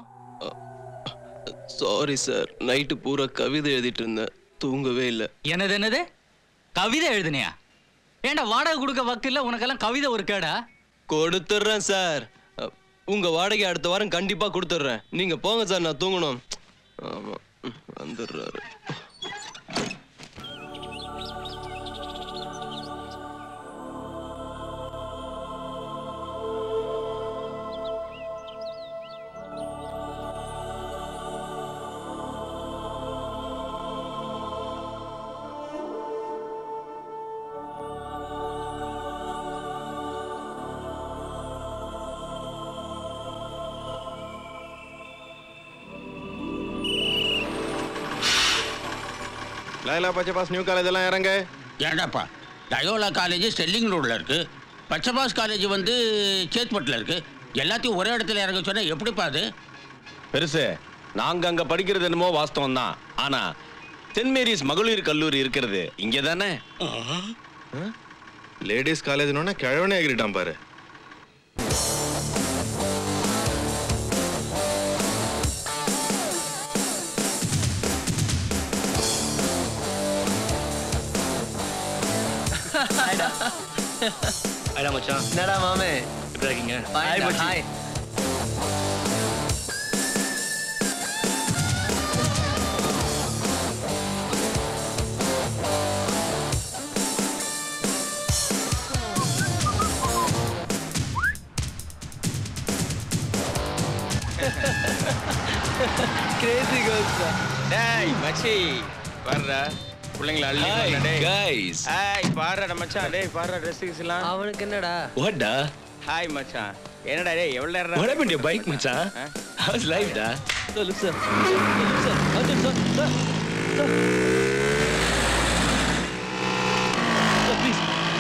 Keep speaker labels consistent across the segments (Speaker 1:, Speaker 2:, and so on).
Speaker 1: Sorry sir night பூரா கவிதை எழுதிட்டு இருந்தேன் தூங்கவே இல்லை
Speaker 2: என்னது என்னது கவிதை எழுதுனியா ஏன்டா வாடகை கொடுக்க வக்கில்ல உனக்கெல்லாம் கவிதை ஒரு கேடா
Speaker 1: கொடுத்துட்றேன் சார் அ, உங்க வாடகை அடுத்த வாரம் கண்டிப்பா கொடுத்துட்றேன் நீங்க போங்க சார் நான் தூங்கணும் ஆமா ம், வந்துடுறாரு
Speaker 3: லைலா பச்சை பாஸ் நியூ காலேஜ் எல்லாம் இறங்க
Speaker 4: ஏண்டாப்பா டயோலா காலேஜ் ஸ்டெல்லிங் ரோடில் இருக்கு பச்சபாஸ் காலேஜ் வந்து சேத்பட்டில் இருக்கு எல்லாத்தையும் ஒரே இடத்துல இறங்க சொன்னா எப்படிப்பா அது
Speaker 3: பெருசு நாங்க அங்க படிக்கிறது என்னமோ வாஸ்தவம் தான் ஆனா சென்ட் மேரிஸ் மகளிர் கல்லூரி இருக்கிறது இங்க தானே
Speaker 5: லேடிஸ் காலேஜ்னோட கிழவனே எகிரிட்டான் பாரு
Speaker 6: அடா மச்சான்
Speaker 7: என்னடா மாமே
Speaker 6: எப்படி இருக்கீங்க
Speaker 7: ஹாய் ஹாய்
Speaker 1: கிரேசி கேர்ள்ஸ்
Speaker 3: டேய் மச்சி வர்றா பிள்ளைங்கள அள்ளி
Speaker 1: Hi,
Speaker 3: வரல, டேய்
Speaker 1: guys.
Speaker 3: ஹாய் பாருடா மச்சான் டேய் பாருடா ட்ரெஸ் எல்லாம்
Speaker 7: அவனுக்கு என்னடா
Speaker 1: வாட்டா
Speaker 3: ஹாய் மச்சான் என்னடா டேய் எவ்வளவு நேரம்
Speaker 1: What happened to your bike, மச்சான்? How's life, da? Sir, look, sir. Look, sir. Arjun, sir. Sir. Sir. Sir, please.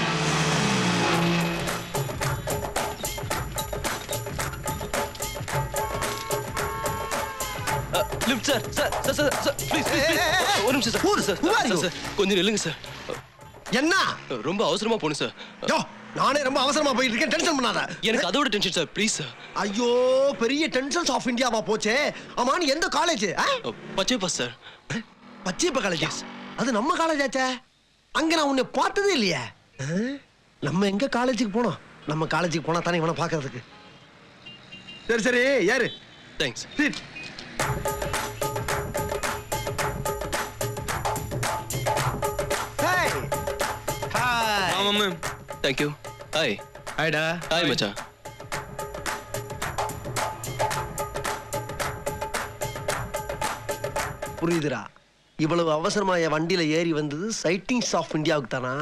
Speaker 1: Uh, lift, sir. Sir, sir, sir, sir. Please, please, please. ஒரு நிமிஷம் sir sir
Speaker 8: who are you?
Speaker 1: Sir கொஞ்சம் நில்லுங்க sir
Speaker 8: என்ன
Speaker 1: ரொம்ப அவசரமா போகணும் sir
Speaker 8: யோ நானே ரொம்ப அவசரமா போயிட்டு இருக்கேன் டென்ஷன் பண்ணாத
Speaker 1: எனக்கு அதோட டென்ஷன் சார் ப்ளீஸ் சார்
Speaker 8: ஐயோ பெரிய டென்ஷன்ஸ் ஆஃப் இந்தியாவா போச்சே ஆமா நீ எந்த காலேஜ்
Speaker 1: பச்சை பாஸ் சார்
Speaker 8: பச்சையப்ப காலேஜ் அது நம்ம காலேஜ் ஆச்சே அங்க நான் உன்னை பார்த்ததே இல்லையே ஆ? நம்ம எங்க காலேஜுக்கு போனோம் நம்ம காலேஜுக்கு போனா தானே இவனை பார்க்கறதுக்கு சரி சரி யாரு
Speaker 1: தேங்க்ஸ்
Speaker 8: சீட் ஹாய் ஹாய்
Speaker 1: ஆமாம் தேங்க்யூ ஹாய்
Speaker 6: ஹாய்டா
Speaker 1: ஹாய் மச்சான்
Speaker 8: புரியுதுடா இவ்வளவு அவசரமா என் வண்டியில ஏறி வந்தது சைட்டிங்ஸ் ஆஃப் இந்தியாவுக்கு தானா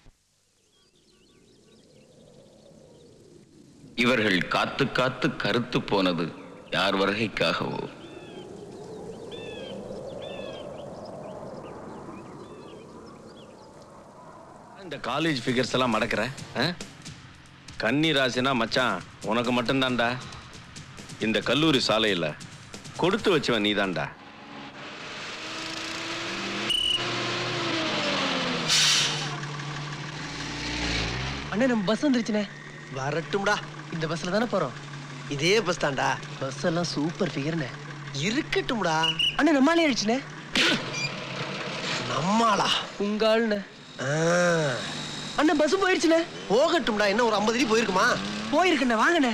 Speaker 4: இவர்கள் காத்து காத்து கருத்து போனது யார் வருகைக்காகவோ
Speaker 3: இந்த காலேஜ் ஃபிகர்ஸ் எல்லாம் மடக்கிற ஆ? கன்னி ராசினா மச்சான் உனக்கு மட்டும்தான்டா இந்த கல்லூரி சாலையில கொடுத்து வச்சவன் நீதான்டா
Speaker 7: அண்ணே நம்ம பஸ் வந்துருச்சுனே
Speaker 8: வரட்டும்டா
Speaker 7: இந்த பஸ்ல தானே போறோம்
Speaker 8: இதே பஸ் தான்டா
Speaker 7: பஸ் எல்லாம் சூப்பர் ஃபிகர்னே
Speaker 8: இருக்கட்டும்டா
Speaker 7: அண்ணே நம்மாலே ஆயிடுச்சுனே
Speaker 8: நம்மாளா
Speaker 7: உங்க ஆளுண்ணே
Speaker 8: ஆ,
Speaker 7: அண்ணே பஸ் போயிடுச்சுனே
Speaker 8: போகட்டும்டா என்ன ஒரு ஐம்பது அடி போயிருக்குமா
Speaker 7: போயிருக்குண்ணே வாங்கண்ணே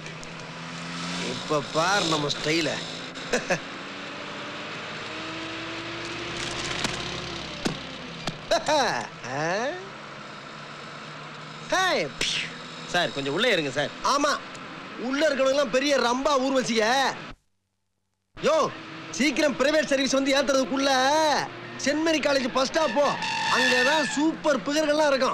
Speaker 8: இப்ப பார் நம்ம ஸ்டைல
Speaker 6: சார் கொஞ்சம் உள்ளே இருங்க சார்
Speaker 8: ஆமா உள்ள இருக்கவங்கலாம் பெரிய ரம்பா ஊர்வசிய யோ சீக்கிரம் பிரைவேட் சர்வீஸ் வந்து ஏத்துறதுக்குள்ள சென்மரி காலேஜ் ஃபர்ஸ்ட் ஸ்டாப் போ அங்கதான் சூப்பர் பிகர்கள்லாம் இருக்கும்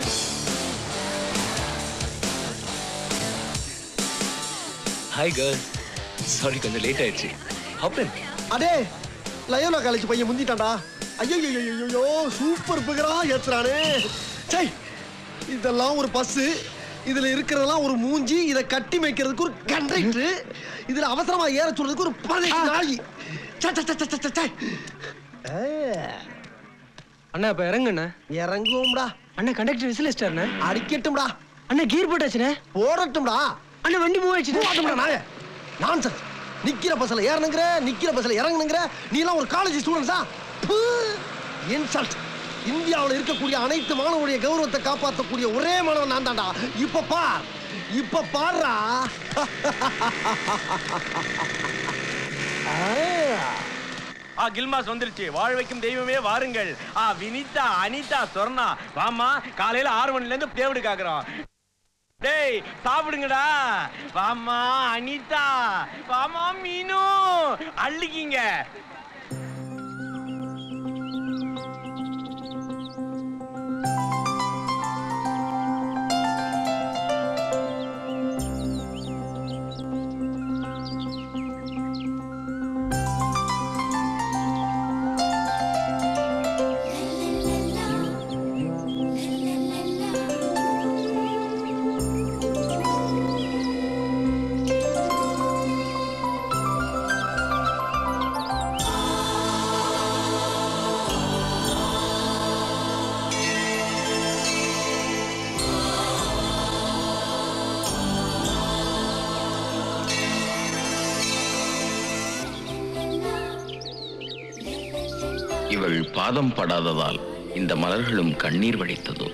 Speaker 1: ஹாய் கேர்ள் சாரி கொஞ்சம் லேட் ஆயிடுச்சு ஹாப்பன்
Speaker 8: அடே லயோலா காலேஜ் பையன் முந்திட்டான்டா ஐயோ ஐயோ சூப்பர் பிகரா ஏத்துறானே சை இதெல்லாம் ஒரு பஸ் இதுல இருக்கிறதெல்லாம் ஒரு மூஞ்சி இதை கட்டி வைக்கிறதுக்கு ஒரு கண்டக்டர் இதுல அவசரமா ஏற சொல்றதுக்கு ஒரு பதினெட்டு நாய் சை, சை, சை, சை, சை, சை. ஆ,
Speaker 7: அண்ணா இப்ப இறங்குண்ணே
Speaker 8: இறங்குவோம்டா
Speaker 7: அண்ணா கண்டக்டர் விசில் வச்சிட்டாருண்ணே
Speaker 8: அடிக்கட்டும்டா
Speaker 7: அண்ணா கீர் போட்டாச்சுண்ணே
Speaker 8: போடட்டும்டா
Speaker 7: அண்ணா வண்டி மூவ் ஆயிடுச்சுண்ணே
Speaker 8: போடட்டும்டா நாய நான்சென்ஸ் நிக்கிற பஸ்ல ஏறணுங்கிற நிக்கிற பஸ்ல இறங்கணுங்கிற நீ எல்லாம் ஒரு காலேஜ் ஸ்டூடெண்ட்ஸா இன்சல்ட் இந்தியாவுல இருக்கக்கூடிய அனைத்து மாணவருடைய கௌரவத்தை காப்பாற்றக்கூடிய ஒரே மாணவன் நான் தான்டா இப்ப பார் இப்ப பாருடா
Speaker 6: ஆ கில்மாஸ் வந்துருச்சு வாழ வைக்கும் தெய்வமே வாருங்கள் ஆ வினிதா அனிதா சொர்ணா வாமா காலையில ஆறு மணில இருந்து தேவடு காக்குறோம் டேய் சாப்பிடுங்கடா வாமா அனிதா வாமா மீனு அள்ளிக்கிங்க
Speaker 9: இவள் பாதம் படாததால் இந்த மலர்களும் கண்ணீர் வடித்ததோ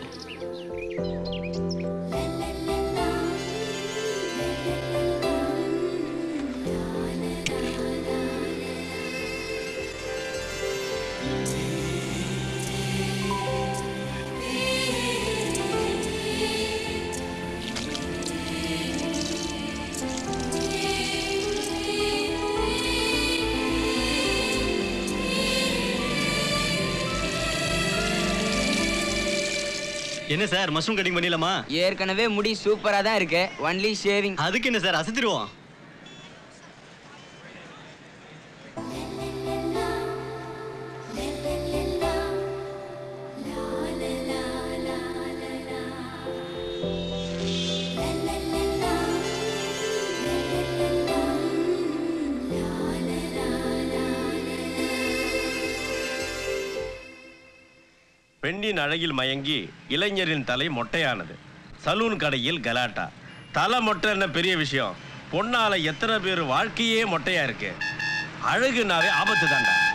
Speaker 2: என்ன சார் மஷ்ரூம் கட்டிங் பண்ணிடலாமா
Speaker 10: ஏற்கனவே முடி சூப்பரா தான் இருக்கு ஒன்லி ஷேவிங்
Speaker 2: அதுக்கு என்ன சார் அசத்திடுவோம்
Speaker 6: பெண்ணின் அழகில் மயங்கி இளைஞரின் தலை மொட்டையானது சலூன் கடையில் கலாட்டா தலை மொட்டை என்ன பெரிய விஷயம் பொண்ணால எத்தனை பேர் வாழ்க்கையே மொட்டையா இருக்கு அழகுனாவே ஆபத்து தான்டா